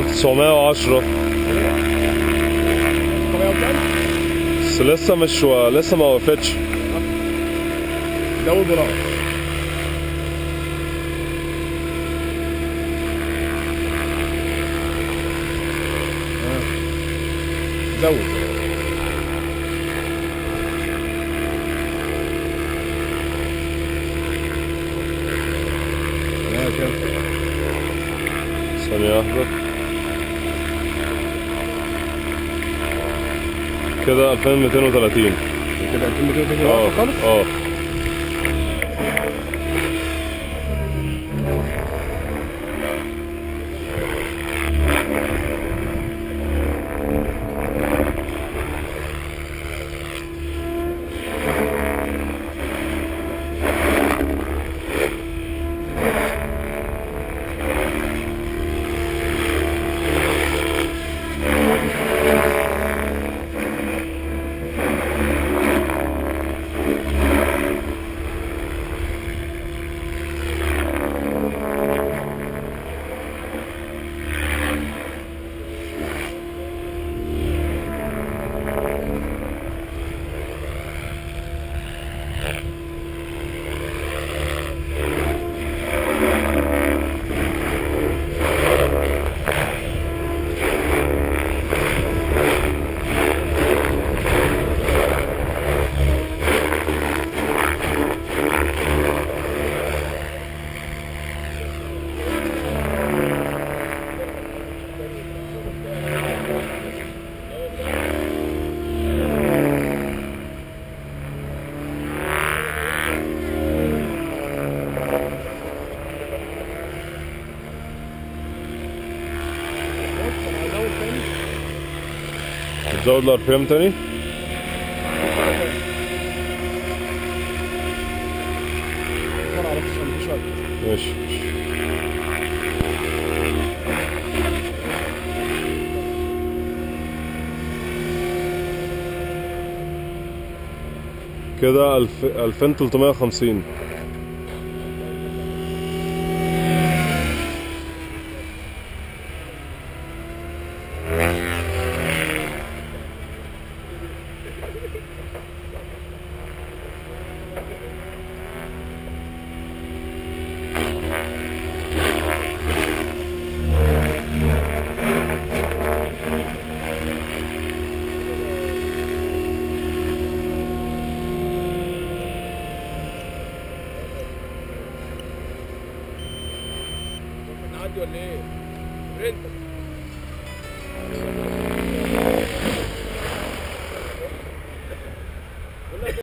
1910 طب يا كام؟ بس لسه مش و... لسه ما وقفتش زود وراه زود يا كام؟ ثانية واحدة كده 2230 كده 2230 اه واقفة خالص اه تزود الار بي ام تاني مرة على الشمس شوية ماشي كده الف... 2350 نعدي ولا ايه؟ برنت